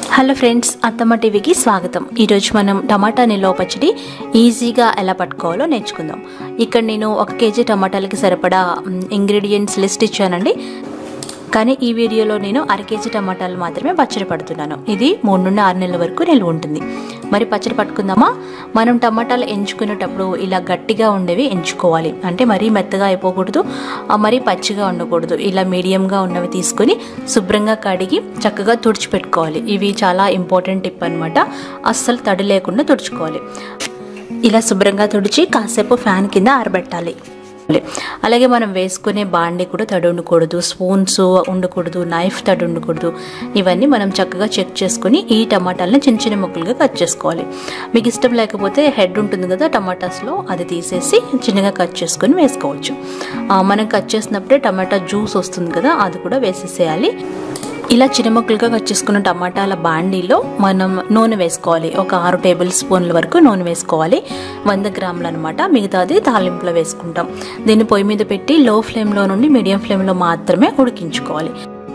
hello friends అత్తమ్మ టీవీకి స్వాగతం ఈరోజు మనం టమాటా నిల్వ పచ్చడి ఈజీగా ఎలా పట్టుకోవాలో నేర్చుకుందాం ఇక్కడ నేను ఒక కేజీ టమాటాలకి సరిపడా ఇంగ్రీడియంట్స్ లిస్ట్ ఇచ్చానండి కానీ ఈ వీడియోలో నేను అర కేజీ టమాటాలు మాత్రమే పచ్చడి పడుతున్నాను ఇది మూడు నుండి ఆరు నెలల వరకు నిల్వ ఉంటుంది మరి పచ్చడి పట్టుకుందామా మనం టమాటాలు ఎంచుకునేటప్పుడు ఇలా గట్టిగా ఉండేవి ఎంచుకోవాలి అంటే మరీ మెత్తగా అయిపోకూడదు ఆ, మరీ పచ్చిగా ఉండకూడదు ఇలా మీడియంగా ఉన్నవి తీసుకొని శుభ్రంగా కడిగి చక్కగా తుడిచిపెట్టుకోవాలి ఇవి చాలా ఇంపార్టెంట్ టిప్ అనమాట అస్సలు తడి లేకుండా తుడుచుకోవాలి ఇలా శుభ్రంగా తుడిచి కాసేపు ఫ్యాన్ కింద ఆరబెట్టాలి అలాగే మనం వేసుకునే బాండి కూడా తడి ఉండకూడదు స్పూన్స్ ఉండకూడదు నైఫ్ తడి ఉండకూడదు ఇవన్నీ మనం చక్కగా చెక్ చేసుకుని ఈ టమాటాలను చిన్న చిన్న ముక్కలుగా కట్ చేసుకోవాలి మీకు ఇష్టం లేకపోతే హెడ్ ఉంటుంది కదా టమాటాస్లో అది తీసేసి చిన్నగా కట్ చేసుకొని వేసుకోవచ్చు ఆ, మనం కట్ చేసినప్పుడే టమాటా జ్యూస్ వస్తుంది కదా అది కూడా వేసేసేయాలి ఇలా చిన్న ముక్కలుగా కట్ చేసుకున్న టమాటాల బాండీలో మనం నూనె వేసుకోవాలి ఒక ఆరు టేబుల్ స్పూన్ల వరకు నూనె వేసుకోవాలి వంద గ్రాములు అనమాట మిగతాది తాలింపులో వేసుకుంటాం దీన్ని పొయ్యి మీద పెట్టి లో ఫ్లేమ్లో నుండి మీడియం ఫ్లేమ్లో మాత్రమే ఉడికించుకోవాలి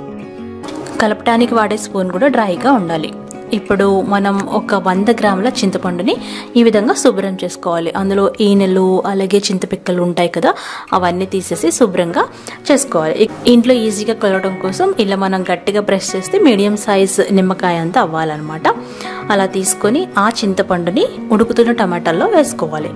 కలపటానికి వాడే స్పూన్ కూడా డ్రైగా ఉండాలి ఇప్పుడు మనం ఒక వంద గ్రాముల చింతపండుని ఈ విధంగా శుభ్రం చేసుకోవాలి అందులో ఈనెలు అలాగే చింతపిక్కలు ఉంటాయి కదా అవన్నీ తీసేసి శుభ్రంగా చేసుకోవాలి ఇ- ఇంట్లో ఈజీగా కలవడం కోసం ఇలా మనం గట్టిగా ప్రెస్ చేస్తే మీడియం సైజ్ నిమ్మకాయ అంతా అవ్వాలన్నమాట అలా తీసుకొని ఆ చింతపండుని ఉడుకుతున్న టమాటాల్లో వేసుకోవాలి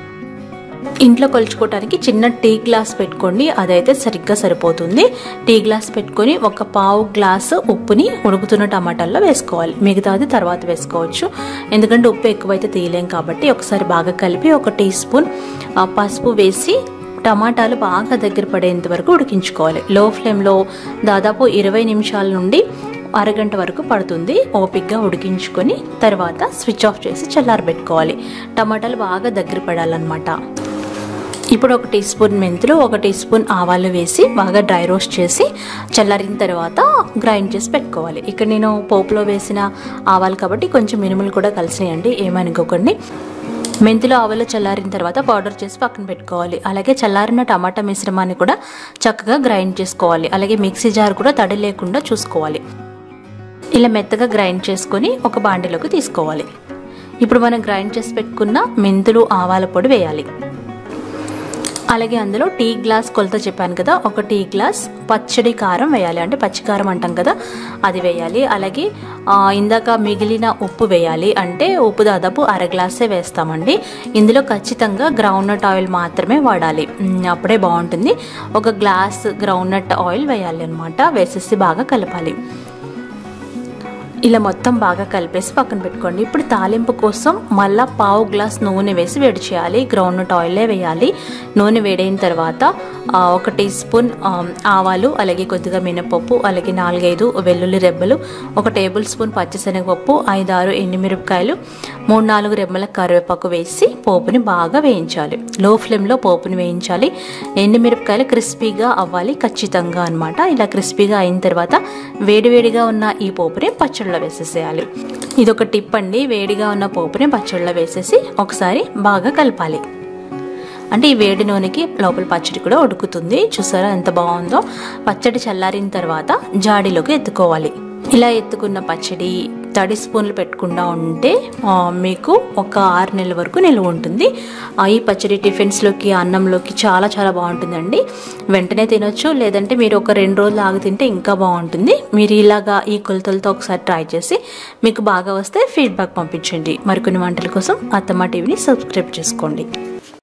ఇంట్లో కొలుచుకోవడానికి చిన్న టీ గ్లాస్ పెట్టుకోండి అదైతే సరిగ్గా సరిపోతుంది టీ గ్లాస్ పెట్టుకొని ఒక పావు గ్లాసు ఉప్పుని ఉడుకుతున్న టమాటాల్లో వేసుకోవాలి మిగతాది తర్వాత వేసుకోవచ్చు ఎందుకంటే ఉప్పు ఎక్కువైతే తీయలేం కాబట్టి ఒకసారి బాగా కలిపి ఒక టీ స్పూన్ ఆ, పసుపు వేసి టమాటాలు బాగా దగ్గర పడేంత వరకు ఉడికించుకోవాలి లో ఫ్లేమ్లో దాదాపు ఇరవై నిమిషాల నుండి అరగంట వరకు పడుతుంది ఓపిక్గా ఉడికించుకొని తర్వాత స్విచ్ ఆఫ్ చేసి చల్లారబెట్టుకోవాలి టమాటాలు బాగా దగ్గర పడాలన్నమాట ఇప్పుడు ఒక టీ స్పూన్ మెంతులు ఒక టీ స్పూన్ ఆవాలు వేసి బాగా డ్రై రోస్ట్ చేసి చల్లారిన తర్వాత గ్రైండ్ చేసి పెట్టుకోవాలి ఇక్కడ నేను పోపులో వేసిన ఆవాలు కాబట్టి కొంచెం మినుములు కూడా కలిసినాయండి ఏమనుకోకండి మెంతులు ఆవాలు చల్లారిన తర్వాత పౌడర్ చేసి పక్కన పెట్టుకోవాలి అలాగే చల్లారిన టమాటా మిశ్రమాన్ని కూడా చక్కగా గ్రైండ్ చేసుకోవాలి అలాగే మిక్సీ జార్ కూడా తడి లేకుండా చూసుకోవాలి ఇలా మెత్తగా గ్రైండ్ చేసుకొని ఒక బాండిలోకి తీసుకోవాలి ఇప్పుడు మనం గ్రైండ్ చేసి పెట్టుకున్న మెంతులు ఆవాల పొడి వేయాలి అలాగే అందులో టీ గ్లాస్ కొలత చెప్పాను కదా ఒక టీ గ్లాస్ పచ్చడి కారం వేయాలి అంటే పచ్చికారం అంటాం కదా అది వేయాలి అలాగే ఆ, ఇందాక మిగిలిన ఉప్పు వేయాలి అంటే ఉప్పు దాదాపు అర గ్లాసే వేస్తామండి ఇందులో ఖచ్చితంగా గ్రౌండ్నట్ ఆయిల్ మాత్రమే వాడాలి ఉమ్, అప్పుడే బాగుంటుంది ఒక గ్లాస్ గ్రౌండ్నట్ ఆయిల్ వేయాలి అనమాట వేసేసి బాగా కలపాలి ఇలా మొత్తం బాగా కలిపేసి పక్కన పెట్టుకోండి ఇప్పుడు తాలింపు కోసం మళ్ళా పావు గ్లాస్ నూనె వేసి వేడి చేయాలి గ్రౌండ్నట్ ఆయిలే వేయాలి నూనె వేడైన తర్వాత ఆ, ఒక టీ స్పూన్ ఆ, ఆవాలు అలాగే కొద్దిగా మినపప్పు అలాగే నాలుగైదు వెల్లుల్లి రెబ్బలు ఒక టేబుల్ స్పూన్ పచ్చిశనగపప్పు ఐదారు ఎండుమిరపకాయలు మూడు నాలుగు రెమ్మల కరివేపాకు వేసి పోపుని బాగా వేయించాలి లో ఫ్లేమ్లో పోపుని వేయించాలి ఎండుమిరపకాయలు క్రిస్పీగా అవ్వాలి ఖచ్చితంగా అన్నమాట ఇలా క్రిస్పీగా అయిన తర్వాత వేడివేడిగా ఉన్న ఈ పోపుని పచ్చళ్ళలో వేసేసేయాలి ఇది ఒక టిప్ అండి వేడిగా ఉన్న పోపుని పచ్చళ్ళలో వేసేసి ఒకసారి బాగా కలపాలి అంటే ఈ వేడి నూనెకి లోపల పచ్చడి కూడా ఉడుకుతుంది చూసారా ఎంత బాగుందో పచ్చడి చల్లారిన తర్వాత జాడీలోకి ఎత్తుకోవాలి ఇలా ఎత్తుకున్న పచ్చడి తడి స్పూన్లు పెట్టకుండా ఉంటే ఆ, మీకు ఒక ఆరు నెలల వరకు నిల్వ ఉంటుంది ఆ, ఈ పచ్చడి టిఫిన్స్లోకి అన్నంలోకి చాలా చాలా బాగుంటుందండి వెంటనే తినొచ్చు లేదంటే మీరు ఒక రెండు రోజులు ఆగి తింటే ఇంకా బాగుంటుంది మీరు ఇలాగా ఈ కొలతలతో ఒకసారి ట్రై చేసి మీకు బాగా వస్తే ఫీడ్బ్యాక్ పంపించండి మరికొన్ని వంటల కోసం అత్తమ్మ టీవీని సబ్స్క్రైబ్ చేసుకోండి